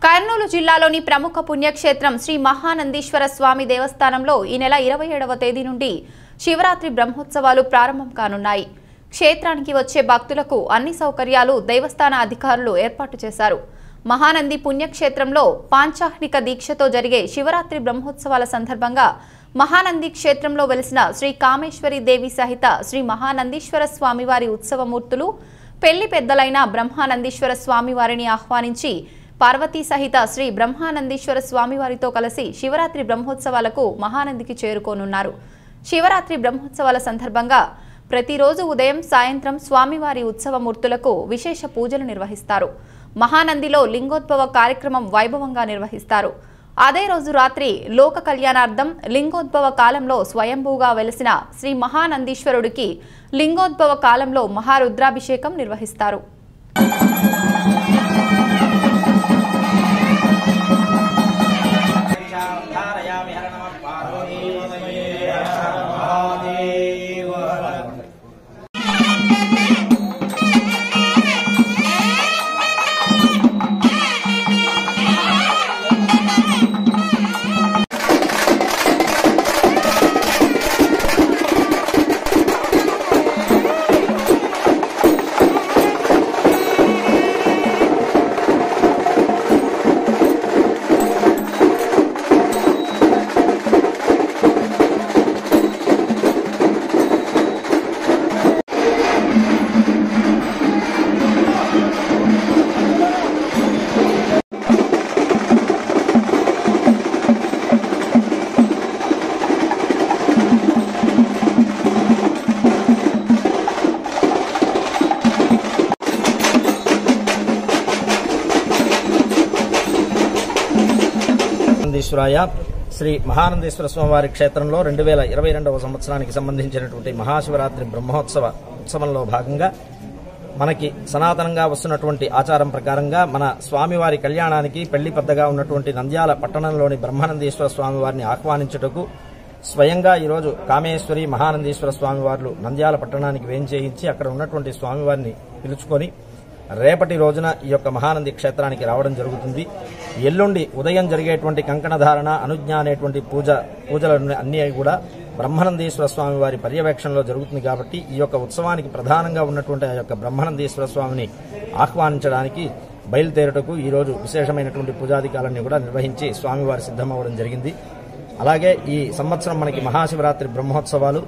కర్నూలు జిల్లాలోని ప్రముఖ పుణ్యక్షేత్రం శ్రీ మహానందీశ్వర స్వామి దేవస్థానంలో ఈ నెల ఇరవై ఏడవ తేదీ నుండి శివరాత్రి బ్రహ్మోత్సవాలు ప్రారంభం కానున్నాయి క్షేత్రానికి వచ్చే భక్తులకు అన్ని సౌకర్యాలు దేవస్థాన అధికారులు ఏర్పాటు చేశారు మహానంది పుణ్యక్షేత్రంలో పాంచాహ్నిక దీక్షతో జరిగే శివరాత్రి బ్రహ్మోత్సవాల సందర్భంగా మహానంది క్షేత్రంలో వెలిసిన శ్రీ కామేశ్వరి దేవి సహిత శ్రీ మహానందీశ్వర స్వామివారి ఉత్సవమూర్తులు పెళ్లి పెద్దలైన బ్రహ్మానందీశ్వర స్వామివారిని ఆహ్వానించి పార్వతీ సహిత శ్రీ బ్రహ్మానందీశ్వర స్వామివారితో కలిసి శివరాత్రి బ్రహ్మోత్సవాలకు మహానందికి చేరుకోనున్నారు శివరాత్రి బ్రహ్మోత్సవాల సందర్భంగా ప్రతిరోజు ఉదయం సాయంత్రం స్వామివారి ఉత్సవమూర్తులకు విశేష పూజలు నిర్వహిస్తారు మహానందిలో లింగోద్భవ కార్యక్రమం వైభవంగా నిర్వహిస్తారు అదే రోజు రాత్రి లోక కళ్యాణార్థం లింగోద్భవ కాలంలో స్వయంభూగా వెలిసిన శ్రీ మహానందీశ్వరుడికి లింగోద్భవ కాలంలో మహారుద్రాభిషేకం నిర్వహిస్తారు ధారయామి హర నమ పార్వతీపతయే హర మహాదేవ ఆనందీశ్వరాయ శ్రీ మహానందేశ్వర స్వామివారి క్షేత్రంలో రెండు వేల ఇరవై రెండవ సంవత్సరానికి సంబంధించినటువంటి మహాశివరాత్రి బ్రహ్మోత్సవ ఉత్సవంలో భాగంగా మనకి సనాతనంగా వస్తున్నటువంటి ఆచారం ప్రకారంగా మన స్వామివారి కళ్యాణానికి పెళ్లి పెద్దగా ఉన్నటువంటి నంద్యాల పట్టణంలోని బ్రహ్మానందేశ్వర స్వామివారిని ఆహ్వానించుటకు స్వయంగా ఈరోజు కామేశ్వరి మహానందీశ్వర స్వామివార్లు నంద్యాల పట్టణానికి వేంచేయించి అక్కడ ఉన్నటువంటి స్వామివారిని పిలుచుకొని రేపటి రోజున ఈ యొక్క మహానంది క్షేత్రానికి రావడం జరుగుతుంది ఎల్లుండి ఉదయం జరిగేటువంటి కంకణధారణ అనుజ్ఞ అనేటువంటి పూజ పూజలను అన్ని కూడా బ్రహ్మనందీశ్వర స్వామి వారి పర్యవేక్షణలో జరుగుతుంది కాబట్టి ఈ యొక్క ఉత్సవానికి ప్రధానంగా ఉన్నటువంటి ఆ యొక్క బ్రహ్మనందీశ్వర స్వామిని ఆహ్వానించడానికి బయలుదేరుటకు ఈ రోజు విశేషమైనటువంటి పూజాధికారాన్ని కూడా నిర్వహించి స్వామివారి సిద్ధమవ్వడం జరిగింది అలాగే ఈ సంవత్సరం మనకి మహాశివరాత్రి బ్రహ్మోత్సవాలు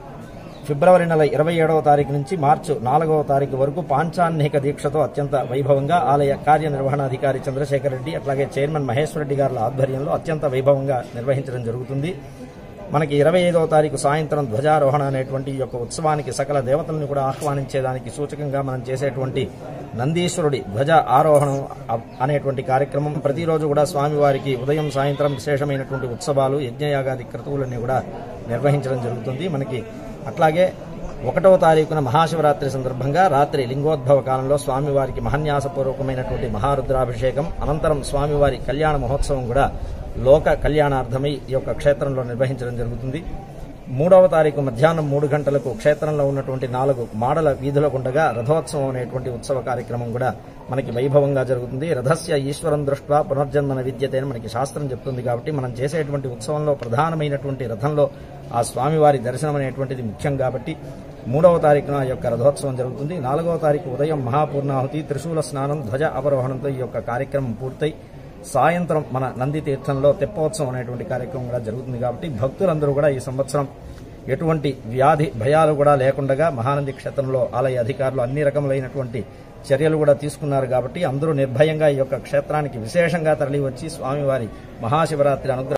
ఫిబ్రవరి నెల ఇరవై ఏడవ తారీఖు నుంచి మార్చి నాలుగవ తారీఖు వరకు పాంచాన్నిక దీక్షతో అత్యంత వైభవంగా ఆలయ కార్యనిర్వహణాధికారి చంద్రశేఖర్ రెడ్డి అట్లాగే చైర్మన్ మహేశ్వర రెడ్డి గారి ఆధ్వర్యంలో అత్యంత వైభవంగా నిర్వహించడం జరుగుతుంది మనకి ఇరవై ఐదవ తారీఖు సాయంత్రం ధ్వజారోహణ అనేటువంటి ఈ యొక్క ఉత్సవానికి సకల దేవతలను కూడా ఆహ్వానించేదానికి సూచకంగా మనం చేసేటువంటి నందీశ్వరుడి ధ్వజ ఆరోహణం అ- అనేటువంటి కార్యక్రమం ప్రతిరోజు కూడా స్వామివారికి ఉదయం సాయంత్రం విశేషమైనటువంటి ఉత్సవాలు యజ్ఞయాగాది క్రతువులన్నీ కూడా నిర్వహించడం జరుగుతుంది మనకి అట్లాగే ఒకటవ తారీఖున మహాశివరాత్రి సందర్భంగా రాత్రి లింగోద్భవ కాలంలో స్వామివారికి మహన్యాసపూర్వకమైనటువంటి మహారుద్రాభిషేకం అనంతరం స్వామివారి కళ్యాణ మహోత్సవం కూడా లోక కళ్యాణార్థమై ఈ యొక్క క్షేత్రంలో నిర్వహించడం జరుగుతుంది మూడవ తారీఖు మధ్యాహ్నం మూడు గంటలకు క్షేత్రంలో ఉన్నటువంటి నాలుగు మాడల వీధుల గుండగా రథోత్సవం అనేటువంటి ఉత్సవ కార్యక్రమం కూడా మనకి వైభవంగా జరుగుతుంది రథస్య ఈశ్వరం దృష్ట్యా పునర్జన్మన విద్యతే అని మనకి శాస్త్రం చెప్తుంది కాబట్టి మనం చేసేటువంటి ఉత్సవంలో ప్రధానమైనటువంటి రథంలో ఆ స్వామివారి దర్శనం అనేటువంటిది ముఖ్యం కాబట్టి మూడవ తారీఖున ఈ యొక్క రథోత్సవం జరుగుతుంది నాలుగవ తారీఖు ఉదయం మహాపూర్ణాహుతి త్రిశూల స్నానం ధ్వజ అవరోహణంతో ఈ యొక్క కార్యక్రమం పూర్తయి సాయంత్రం మన నంది తీర్థంలో తెప్పోత్సవం అనేటువంటి కార్యక్రమం కూడా జరుగుతుంది కాబట్టి భక్తులందరూ కూడా ఈ సంవత్సరం ఎటువంటి వ్యాధి భయాలు కూడా లేకుండా మహానంది క్షేత్రంలో ఆలయ అధికారులు అన్ని రకములైనటువంటి చర్యలు కూడా తీసుకున్నారు కాబట్టి అందరూ నిర్భయంగా ఈ యొక్క క్షేత్రానికి విశేషంగా తరలి వచ్చి స్వామివారి మహాశివరాత్రి అనుగ్రహం